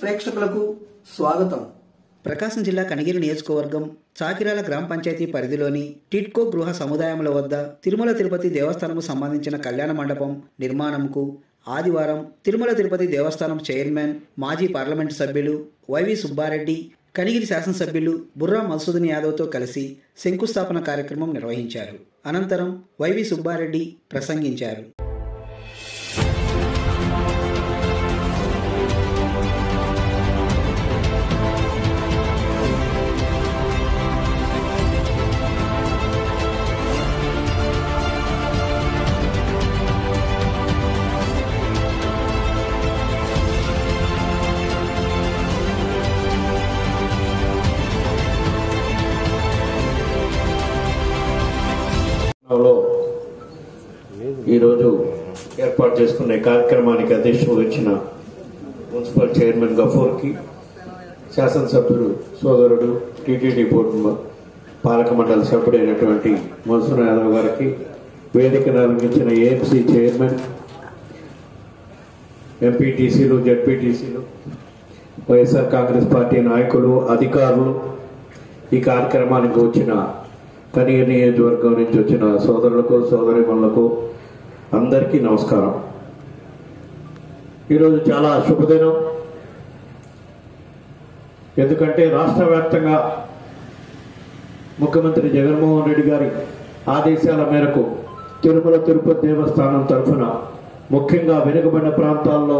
ప్రేక్షకులకు స్వాగతం ప్రకాశం జిల్లా కనిగిరి నియోజకవర్గం చాకిరాల గ్రామ పంచాయతీ పరిధిలోని టిట్కో గృహ సముదాయముల వద్ద తిరుమల తిరుపతి దేవస్థానము సంబంధించిన కళ్యాణ మండపం నిర్మాణంకు ఆదివారం తిరుమల తిరుపతి దేవస్థానం చైర్మన్ మాజీ పార్లమెంటు సభ్యులు వైవి సుబ్బారెడ్డి కనిగిరి శాసనసభ్యులు బుర్రా మధుసూదన్ యాదవ్తో కలిసి శంకుస్థాపన కార్యక్రమం నిర్వహించారు అనంతరం వైవి సుబ్బారెడ్డి ప్రసంగించారు లో ఈరోజు ఏర్పాటు చేసుకునే కార్యక్రమానికి అధ్యక్షుడు వచ్చిన మున్సిపల్ చైర్మన్ గఫూర్కి శాసనసభ్యుడు సోదరుడు టీటీడీ బోర్డు పాలక మండలి సభ్యుడైనటువంటి మన్సూర్ యాదవ్ గారికి వేదికను అలంకించిన ఏఎంసీ చైర్మన్ ఎంపీటీసీలు జడ్పీటీసీలు వైఎస్ఆర్ కాంగ్రెస్ పార్టీ నాయకులు అధికారులు ఈ కార్యక్రమానికి వచ్చిన కనియ నియోజకవర్గం నుంచి వచ్చిన సోదరులకు సోదరిమణులకు అందరికీ నమస్కారం ఈరోజు చాలా శుభదినం ఎందుకంటే రాష్ట్ర వ్యాప్తంగా ముఖ్యమంత్రి జగన్మోహన్ రెడ్డి గారి ఆదేశాల మేరకు తిరుమల తిరుపతి దేవస్థానం తరఫున ముఖ్యంగా వెనుకబడిన ప్రాంతాల్లో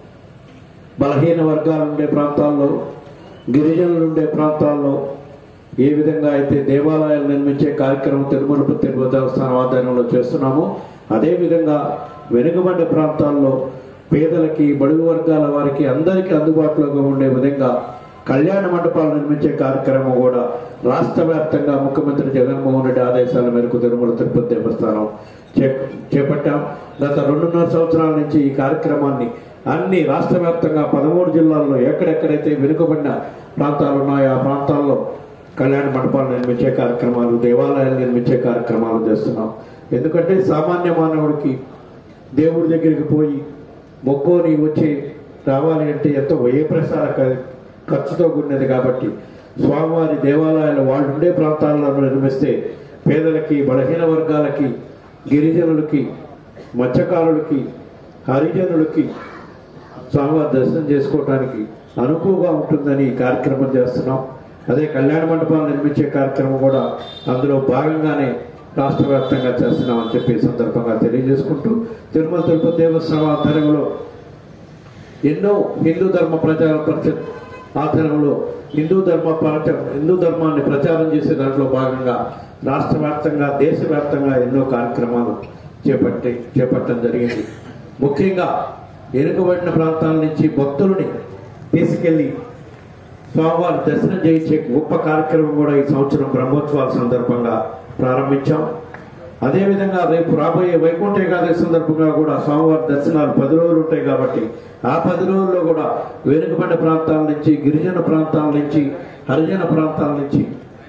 బలహీన వర్గాలు ఉండే ప్రాంతాల్లో గిరిజనులు ఉండే ప్రాంతాల్లో ఏ విధంగా అయితే దేవాలయాలు నిర్మించే కార్యక్రమం తిరుమల తిరుపతి దేవస్థానం ఆధ్వర్యంలో చేస్తున్నామో అదే విధంగా వెనుకబడిన ప్రాంతాల్లో పేదలకి బడుగు వర్గాల వారికి అందరికీ అందుబాటులోగా ఉండే విధంగా కళ్యాణ మండపాలు నిర్మించే కార్యక్రమం కూడా రాష్ట్ర వ్యాప్తంగా ముఖ్యమంత్రి జగన్మోహన్ రెడ్డి ఆదేశాల మేరకు తిరుమల తిరుపతి దేవస్థానం చే- చేపట్టాం గత రెండున్నర సంవత్సరాల నుంచి ఈ కార్యక్రమాన్ని అన్ని రాష్ట్ర వ్యాప్తంగా పదమూడు జిల్లాల్లో ఎక్కడెక్కడైతే వెనుకబడిన ప్రాంతాలు ఉన్నాయో ఆ ప్రాంతాల్లో కళ్యాణ మండపాలు నిర్మించే కార్యక్రమాలు దేవాలయాలు నిర్మించే కార్యక్రమాలు చేస్తున్నాం ఎందుకంటే సామాన్య మానవుడికి దేవుడి దగ్గరికి పోయి మొక్కోని వచ్చి రావాలి అంటే ఎంతో వ్యయ ప్రసార ఖ- ఖర్చుతో కూడినది కాబట్టి స్వామివారి దేవాలయాలు వాళ్ళు ఉండే ప్రాంతాల్లో నిర్మిస్తే పేదలకి బలహీన వర్గాలకి గిరిజనులకి మత్స్యకారులకి హరిజనులకి స్వామివారి దర్శనం చేసుకోవడానికి అనుకువగా ఉంటుందని ఈ కార్యక్రమం చేస్తున్నాం అదే కళ్యాణ మండపాలు నిర్మించే కార్యక్రమం కూడా అందులో భాగంగానే రాష్ట్ర వ్యాప్తంగా చేస్తున్నామని చెప్పి ఈ సందర్భంగా తెలియజేసుకుంటూ తిరుమల తిరుపతి దేవస్థానం ఆధ్వర్యంలో ఎన్నో హిందూ ధర్మ ప్రచార పరిషత్ ఆధ్వర్యంలో హిందూ ధర్మ ప్రచారం హిందూ ధర్మాన్ని ప్రచారం చేసే దాంట్లో భాగంగా రాష్ట్ర వ్యాప్తంగా దేశవ్యాప్తంగా ఎన్నో కార్యక్రమాలు చేపట్టి చేపట్టడం జరిగింది ముఖ్యంగా వెనుకబడిన ప్రాంతాల నుంచి భక్తులని తీసుకెళ్లి స్వామివారి దర్శనం చేయించే గొప్ప కార్యక్రమం కూడా ఈ సంవత్సరం బ్రహ్మోత్సవాల సందర్భంగా ప్రారంభించాం అదేవిధంగా రేపు రాబోయే వైకుంఠ ఏకాదశి సందర్భంగా కూడా స్వామివారి దర్శనాలు పది రోజులు ఉంటాయి కాబట్టి ఆ పది రోజుల్లో కూడా వెనుకబడిన ప్రాంతాల నుంచి గిరిజన ప్రాంతాల నుంచి హరిజన ప్రాంతాల నుంచి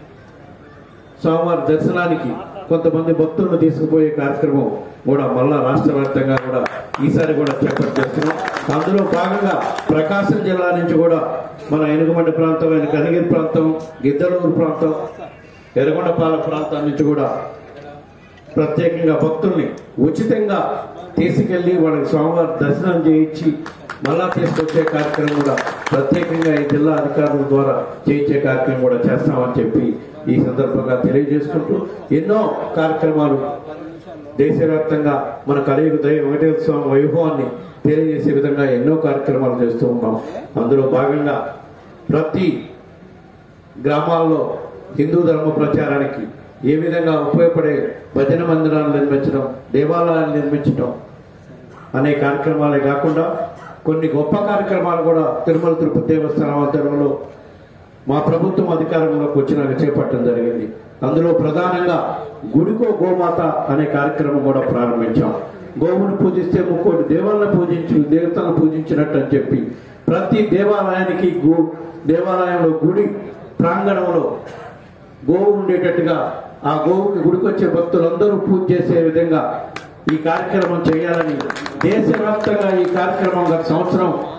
స్వామివారి దర్శనానికి కొంతమంది భక్తులను తీసుకుపోయే కార్యక్రమం కూడా మళ్ళా రాష్ట్ర వ్యాప్తంగా కూడా ఈసారి కూడా చేపట్టి చేస్తున్నాం అందులో భాగంగా ప్రకాశం జిల్లా నుంచి కూడా మన ఎనుగమండి ప్రాంతం అయిన కనిగిరి ప్రాంతం గిద్దలూరు ప్రాంతం ఎర్రగొండపాల ప్రాంతం నుంచి కూడా ప్రత్యేకంగా భక్తుల్ని ఉచితంగా తీసుకెళ్లి వాళ్ళకి స్వామివారి దర్శనం చేయించి మళ్ళా తీసుకొచ్చే కార్యక్రమం కూడా ప్రత్యేకంగా ఈ జిల్లా అధికారుల ద్వారా చేయించే కార్యక్రమం కూడా చేస్తామని చెప్పి ఈ సందర్భంగా తెలియజేసుకుంటూ ఎన్నో కార్యక్రమాలు దేశవ్యాప్తంగా మన కలియుగ దయ వెంకటేశ్వర స్వామి వైభవాన్ని తెలియజేసే విధంగా ఎన్నో కార్యక్రమాలు చేస్తూ ఉన్నాం అందులో భాగంగా ప్రతి గ్రామాల్లో హిందూ ధర్మ ప్రచారానికి ఏ విధంగా ఉపయోగపడే భజన మందిరాలు నిర్మించడం దేవాలయాలు నిర్మించడం అనే కార్యక్రమాలే కాకుండా కొన్ని గొప్ప కార్యక్రమాలు కూడా తిరుమల తిరుపతి దేవస్థానం ఆధ్వర్యంలో మా ప్రభుత్వం అధికారంలోకి వచ్చినాక చేపట్టడం జరిగింది అందులో ప్రధానంగా గుడికో గోమాత అనే కార్యక్రమం కూడా ప్రారంభించాం గోవును పూజిస్తే ముక్కోటి దేవాలను పూజించు దేవతలను పూజించినట్టు అని చెప్పి ప్రతి దేవాలయానికి గు దేవాలయంలో గుడి ప్రాంగణంలో గోవు ఉండేటట్టుగా ఆ గోవుకి గుడికొచ్చే భక్తులందరూ పూజ చేసే విధంగా ఈ కార్యక్రమం చేయాలని దేశవ్యాప్తంగా ఈ కార్యక్రమం గత సంవత్సరం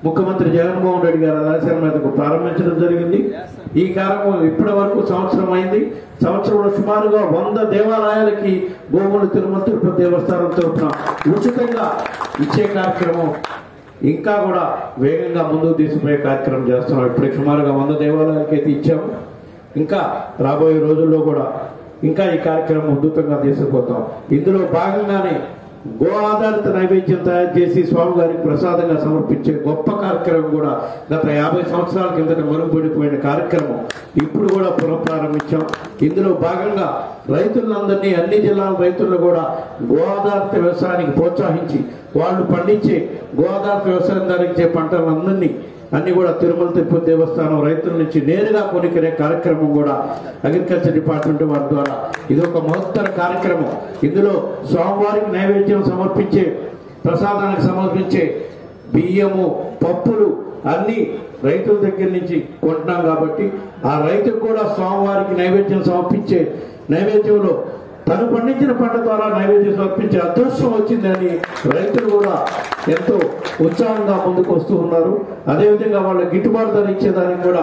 ముఖ్యమంత్రి జగన్మోహన్ రెడ్డి గారి ఆదేశాల మీదకు ప్రారంభించడం జరిగింది ఈ కార్యక్రమం ఇప్పటి వరకు సంవత్సరం అయింది సంవత్సరంలో సుమారుగా వంద దేవాలయాలకి గోగులు తిరుమల తిరుపతి దేవస్థానం తరఫున ఉచితంగా ఇచ్చే కార్యక్రమం ఇంకా కూడా వేగంగా ముందుకు తీసుకుపోయే కార్యక్రమం చేస్తున్నాం ఇప్పుడు సుమారుగా వంద దేవాలయాలకి అయితే ఇచ్చాము ఇంకా రాబోయే రోజుల్లో కూడా ఇంకా ఈ కార్యక్రమం ఉధృతంగా తీసుకుపోతాం ఇందులో భాగంగానే గో ఆధారిత నైవేద్యం తయారు చేసి స్వామివారికి ప్రసాదంగా సమర్పించే గొప్ప కార్యక్రమం కూడా గత యాభై సంవత్సరాల కిందట మరుగుపడిపోయిన కార్యక్రమం ఇప్పుడు కూడా పునఃప్రారంభించాం ఇందులో భాగంగా రైతులందరినీ అన్ని జిల్లాల రైతులను కూడా గో ఆధారిత వ్యవసాయానికి ప్రోత్సహించి వాళ్ళు పండించే గో ఆధారిత వ్యవసాయం ధరించే పంటలందరినీ అన్ని కూడా తిరుమల తిరుపతి దేవస్థానం రైతుల నుంచి నేరుగా కొనుక్కునే కార్యక్రమం కూడా అగ్రికల్చర్ డిపార్ట్మెంట్ వారి ద్వారా ఇది ఒక మహత్తర కార్యక్రమం ఇందులో స్వామివారికి నైవేద్యం సమర్పించే ప్రసాదానికి సమర్పించే బియ్యము పప్పులు అన్ని రైతుల దగ్గర నుంచి కొంటున్నాం కాబట్టి ఆ రైతుకు కూడా స్వామివారికి నైవేద్యం సమర్పించే నైవేద్యంలో తను పండించిన పంట ద్వారా నైవేద్యం సమర్పించే అదృష్టం వచ్చిందని రైతులు కూడా ఎంతో ఉత్సాహంగా ముందుకు వస్తూ ఉన్నారు అదేవిధంగా వాళ్ళ గిట్టుబాటు ధర ఇచ్చేదానికి కూడా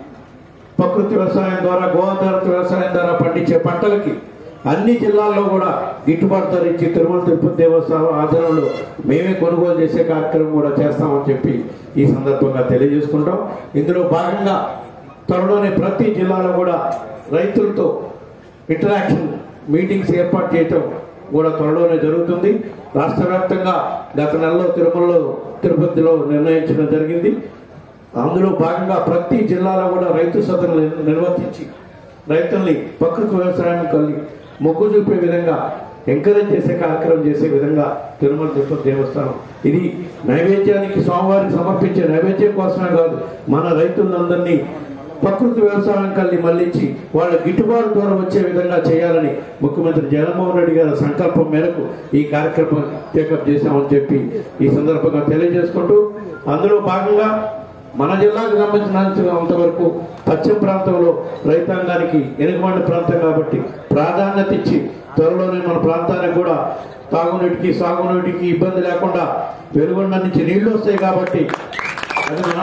ప్రకృతి వ్యవసాయం ద్వారా గోఆధారిత వ్యవసాయం ద్వారా పండించే పంటలకి అన్ని జిల్లాల్లో కూడా గిట్టుబాటు ధర ఇచ్చి తిరుమల తిరుపతి దేవస్థానం ఆధ్వర్యంలో మేమే కొనుగోలు చేసే కార్యక్రమం కూడా చేస్తామని చెప్పి ఈ సందర్భంగా తెలియజేసుకుంటాం ఇందులో భాగంగా త్వరలోనే ప్రతి జిల్లాలో కూడా రైతులతో ఇంటరాక్షన్ మీటింగ్స్ ఏర్పాటు చేయటం కూడా త్వరలోనే జరుగుతుంది రాష్ట్ర వ్యాప్తంగా గత నెలలో తిరుమలలో తిరుపతిలో నిర్ణయించడం జరిగింది అందులో భాగంగా ప్రతి జిల్లాలో కూడా రైతు సదనలు నిర్- నిర్వర్తించి రైతుల్ని ప్రకృతి వ్యవసాయం కలిగి మొగ్గు చూపే విధంగా ఎంకరేజ్ చేసే కార్యక్రమం చేసే విధంగా తిరుమల తిరుపతి దేవస్థానం ఇది నైవేద్యానికి స్వామివారికి సమర్పించే నైవేద్యం కోసమే కాదు మన రైతులందరినీ ప్రకృతి వ్యవసాయం కలిగి మళ్లించి వాళ్ళ గిట్టుబాటు ద్వారా వచ్చే విధంగా చేయాలని ముఖ్యమంత్రి జగన్మోహన్ రెడ్డి గారి సంకల్పం మేరకు ఈ కార్యక్రమం టేకప్ చేశామని చెప్పి ఈ సందర్భంగా తెలియజేసుకుంటూ అందులో భాగంగా మన జిల్లాకు సంబంధించినంత వరకు పశ్చిమ ప్రాంతంలో రైతాంగానికి ఎనుకమండ ప్రాంతం కాబట్టి ప్రాధాన్యత ఇచ్చి త్వరలోనే మన ప్రాంతానికి కూడా తాగునీటికి సాగునీటికి ఇబ్బంది లేకుండా వెలుగొండ నుంచి నీళ్లు వస్తాయి కాబట్టి అది మన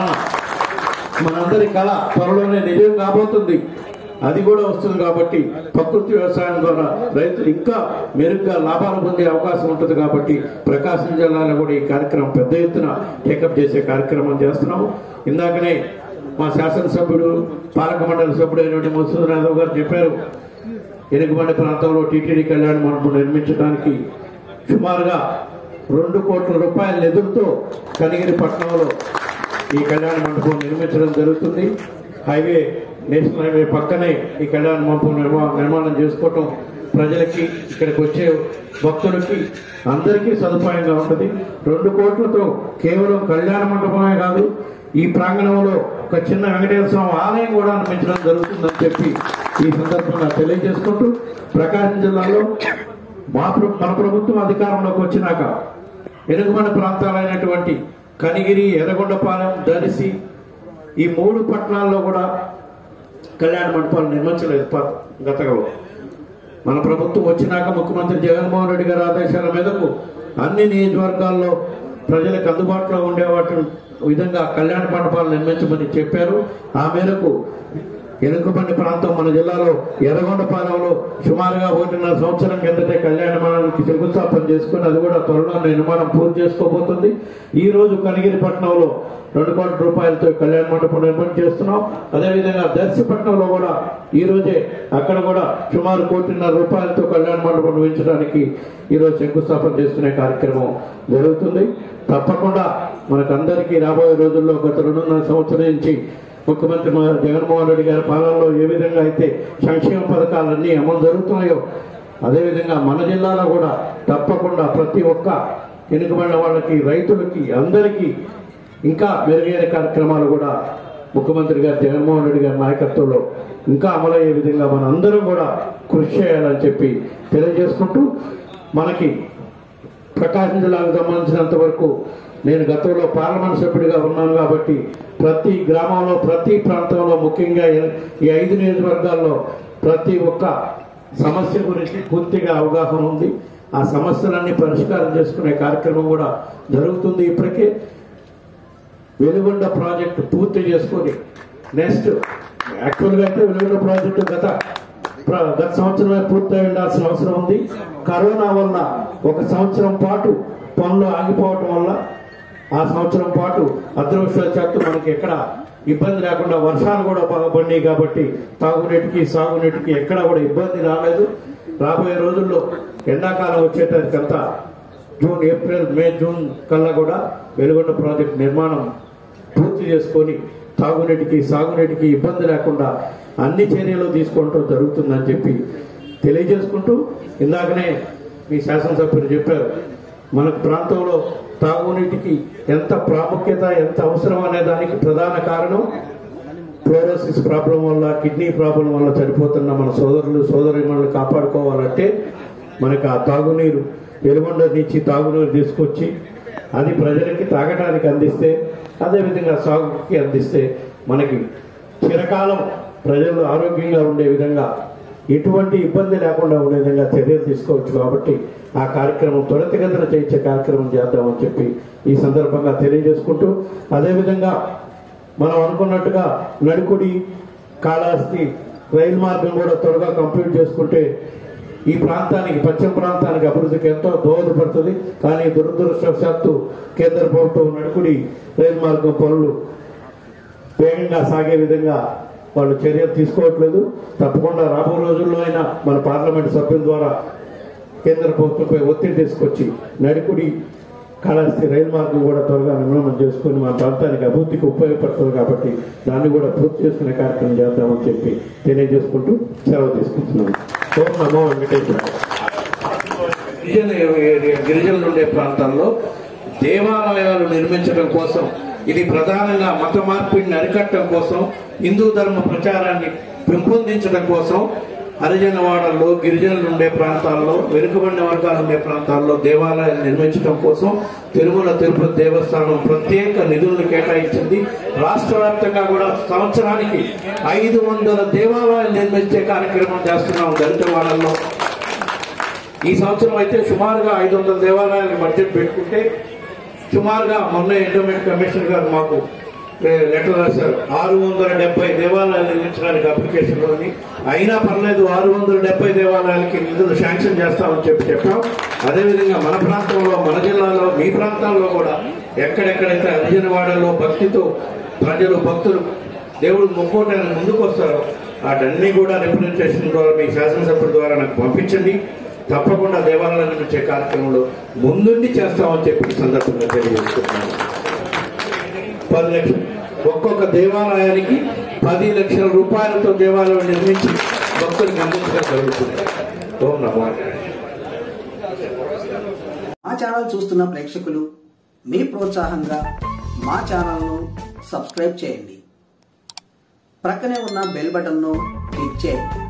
మనందరి కళ త్వరలోనే నిజం కాబోతుంది అది కూడా వస్తుంది కాబట్టి ప్రకృతి వ్యవసాయం ద్వారా రైతులు ఇంకా మెరుగ్గా లాభాలు పొందే అవకాశం ఉంటుంది కాబట్టి ప్రకాశం జిల్లాలో కూడా ఈ కార్యక్రమం పెద్ద ఎత్తున టేకప్ చేసే కార్యక్రమం చేస్తున్నాము ఇందాకనే మా శాసనసభ్యుడు పాలక మండలి సభ్యుడు అయినటువంటి మసూద్ యాదవ్ గారు చెప్పారు ఎనుకబండి ప్రాంతంలో టీటీడీ కళ్యాణ మండపం నిర్మించడానికి సుమారుగా రెండు కోట్ల రూపాయల నిధులతో కనిగిరి పట్టణంలో ఈ కళ్యాణ మండపం నిర్మించడం జరుగుతుంది హైవే నేషనల్ హైవే పక్కనే ఈ కళ్యాణ మండపం నిర్మా నిర్మాణం చేసుకోవటం ప్రజలకి ఇక్కడికి వచ్చే భక్తులకి అందరికీ సదుపాయంగా ఉంటుంది రెండు కోట్లతో కేవలం కళ్యాణ మండపమే కాదు ఈ ప్రాంగణంలో ఒక చిన్న వెంకటేశ్వర స్వామి ఆలయం కూడా నిర్మించడం జరుగుతుందని చెప్పి ఈ సందర్భంగా తెలియజేసుకుంటూ ప్రకాశం జిల్లాలో మా ప్ర- మన ప్రభుత్వం అధికారంలోకి వచ్చినాక ఎనుగుమన ప్రాంతాలైనటువంటి కనిగిరి ఎర్రగొండపాలెం దరిసి ఈ మూడు పట్టణాల్లో కూడా కళ్యాణ మండపాలు నిర్మించలేదు ప- గతంలో మన ప్రభుత్వం వచ్చినాక ముఖ్యమంత్రి జగన్మోహన్ రెడ్డి గారి ఆదేశాల మీదకు అన్ని నియోజకవర్గాల్లో ప్రజలకు అందుబాటులో ఉండే వాటి విధంగా కళ్యాణ మండపాలు నిర్మించమని చెప్పారు ఆ మేరకు ఎనుకబండి ప్రాంతం మన జిల్లాలో ఎర్రగొండపాలెంలో సుమారుగా ఒకటిన్నర సంవత్సరం కిందటే కళ్యాణ మండపానికి శంకుస్థాపన చేసుకుని అది కూడా త్వరలో నిర్మాణం పూర్తి చేసుకోబోతుంది ఈ రోజు కనిగిరి పట్టణంలో రెండు కోట్ల రూపాయలతో కళ్యాణ మండపం నిర్మాణం చేస్తున్నాం అదేవిధంగా దర్శిపట్నంలో కూడా ఈ రోజే అక్కడ కూడా సుమారు కోటిన్నర రూపాయలతో కళ్యాణ మండపం నిర్మించడానికి ఈ రోజు శంకుస్థాపన చేసుకునే కార్యక్రమం జరుగుతుంది తప్పకుండా మనకందరికీ రాబోయే రోజుల్లో గత రెండున్నర సంవత్సరం నుంచి ముఖ్యమంత్రి మా జగన్మోహన్ రెడ్డి గారి పాలనలో ఏ విధంగా అయితే సంక్షేమ పథకాలన్నీ అమలు జరుగుతున్నాయో అదేవిధంగా మన జిల్లాలో కూడా తప్పకుండా ప్రతి ఒక్క వెనుకబడిన వాళ్ళకి రైతులకి అందరికీ ఇంకా మెరుగైన కార్యక్రమాలు కూడా ముఖ్యమంత్రి గారు జగన్మోహన్ రెడ్డి గారి నాయకత్వంలో ఇంకా అమలయ్యే విధంగా మన అందరం కూడా కృషి చేయాలని చెప్పి తెలియజేసుకుంటూ మనకి ప్రకాశం జిల్లాకు సంబంధించినంత వరకు నేను గతంలో పార్లమెంట్ సభ్యుడిగా ఉన్నాను కాబట్టి ప్రతి గ్రామంలో ప్రతి ప్రాంతంలో ముఖ్యంగా ఈ- ఈ ఐదు నియోజకవర్గాల్లో ప్రతి ఒక్క సమస్య గురించి పూర్తిగా అవగాహన ఉంది ఆ సమస్యలన్నీ పరిష్కారం చేసుకునే కార్యక్రమం కూడా జరుగుతుంది ఇప్పటికే వెలుగొండ ప్రాజెక్టు పూర్తి చేసుకొని నెక్స్ట్ యాక్చువల్గా అయితే వెలుగొండ ప్రాజెక్టు గత ప్ర- గత సంవత్సరమే పూర్తయి ఉండాల్సిన అవసరం ఉంది కరోనా వల్ల ఒక సంవత్సరం పాటు పనులు ఆగిపోవటం వల్ల ఆ సంవత్సరం పాటు అదృష్టవశాత్తు మనకి ఎక్కడ ఇబ్బంది లేకుండా వర్షాలు కూడా బాగా పడినాయి కాబట్టి తాగునీటికి సాగునీటికి ఎక్కడ కూడా ఇబ్బంది రాలేదు రాబోయే రోజుల్లో ఎండాకాలం వచ్చేటంతా జూన్ ఏప్రిల్ మే జూన్ కల్లా కూడా వెలుగొండ ప్రాజెక్ట్ నిర్మాణం పూర్తి చేసుకొని తాగునీటికి సాగునీటికి ఇబ్బంది లేకుండా అన్ని చర్యలు తీసుకోవడం జరుగుతుందని చెప్పి తెలియజేసుకుంటూ ఇందాకనే మీ శాసనసభ్యులు చెప్పారు మన ప్రాంతంలో తాగునీటికి ఎంత ప్రాముఖ్యత ఎంత అవసరం అనే దానికి ప్రధాన కారణం ఫ్లోరోసిస్ ప్రాబ్లం వల్ల కిడ్నీ ప్రాబ్లం వల్ల చనిపోతున్న మన సోదరులు సోదరిమణులు కాపాడుకోవాలంటే మనకు ఆ తాగునీరు వెలుగొండ నుంచి తాగునీరు తీసుకొచ్చి అది ప్రజలకి తాగడానికి అందిస్తే అదేవిధంగా సాగుకి అందిస్తే మనకి చిరకాలం ప్రజలు ఆరోగ్యంగా ఉండే విధంగా ఎటువంటి ఇబ్బంది లేకుండా ఉండే విధంగా చర్యలు తీసుకోవచ్చు కాబట్టి ఆ కార్యక్రమం త్వరితగతిన చేయించే కార్యక్రమం చేద్దామని చెప్పి ఈ సందర్భంగా తెలియజేసుకుంటూ అదేవిధంగా మనం అనుకున్నట్టుగా నడుకుడి కాళహస్తి రైలు మార్గం కూడా త్వరగా కంప్లీట్ చేసుకుంటే ఈ ప్రాంతానికి పశ్చిమ ప్రాంతానికి అభివృద్ధికి ఎంతో దోహదపడుతుంది కానీ దురదృష్టవశాత్తు కేంద్ర ప్రభుత్వం నడుకుడి రైలు మార్గం పనులు వేగంగా సాగే విధంగా వాళ్ళు చర్యలు తీసుకోవట్లేదు తప్పకుండా రాబో రోజుల్లో అయినా మన పార్లమెంట్ సభ్యుల ద్వారా కేంద్ర ప్రభుత్వంపై ఒత్తిడి తీసుకొచ్చి నడికుడి కాళహస్తి రైలు మార్గం కూడా త్వరగా నిర్మాణం చేసుకుని మన ప్రాంతానికి అభివృద్ధికి ఉపయోగపడుతుంది కాబట్టి దాన్ని కూడా పూర్తి చేసుకునే కార్యక్రమం చేద్దామని చెప్పి తెలియజేసుకుంటూ సెలవు తీసుకుంటున్నాను ఓం నమో వెంకటేశ్వర గిరిజన ఏరియా- గిరిజనులు ఉండే ప్రాంతాల్లో దేవాలయాలు నిర్మించడం కోసం ఇది ప్రధానంగా మత మార్పిడిని అరికట్టడం కోసం హిందూ ధర్మ ప్రచారాన్ని పెంపొందించడం కోసం హరిజనవాడల్లో గిరిజనులు ఉండే ప్రాంతాల్లో వెనుకబడిన వర్గాలు ఉండే ప్రాంతాల్లో దేవాలయాలు నిర్మించడం కోసం తిరుమల తిరుపతి దేవస్థానం ప్రత్యేక నిధులను కేటాయించింది రాష్ట్ర వ్యాప్తంగా కూడా సంవత్సరానికి ఐదు వందల దేవాలయాలు నిర్మించే కార్యక్రమం చేస్తున్నాం దళితవాడల్లో ఈ సంవత్సరం అయితే సుమారుగా ఐదు వందల దేవాలయాలకు బడ్జెట్ పెట్టుకుంటే సుమారుగా మొన్న ఎండోమెంట్ కమిషనర్ గారు మాకు ఏ, లెటర్ రాశారు ఆరు వందల డెబ్బై దేవాలయాలు నిర్మించడానికి అప్లికేషన్ ఉంది అయినా పర్లేదు ఆరు వందల డెబ్బై దేవాలయాలకి నిధులు శాంక్షన్ చేస్తామని చెప్పి చెప్పాం అదేవిధంగా మన ప్రాంతంలో మన జిల్లాలో మీ ప్రాంతాల్లో కూడా ఎక్కడెక్కడైతే హరిజనవాడలో భక్తితో ప్రజలు భక్తులు దేవుడు మొక్కోటానికి ముందుకు వస్తారో వాటన్ని కూడా రిప్రజెంటేషన్ ద్వారా మీ శాసనసభ్యుల ద్వారా నాకు పంపించండి తప్పకుండా దేవాలయాల నుంచే కార్యక్రమంలో ముందుండి చేస్తామని చెప్పి ఈ సందర్భంగా తెలియజేస్తున్నాను పది లక్షలు ఒక్కొక్క దేవాలయానికి పది లక్షల రూపాయలతో దేవాలయం నిర్మించి భక్తులకు అందించడం జరుగుతుంది ఓం నమో మా ఛానల్ చూస్తున్న ప్రేక్షకులు మీ ప్రోత్సాహంగా మా ఛానల్ను సబ్స్క్రైబ్ చేయండి ప్రక్కనే ఉన్న బెల్ బటన్ను క్లిక్ చేయండి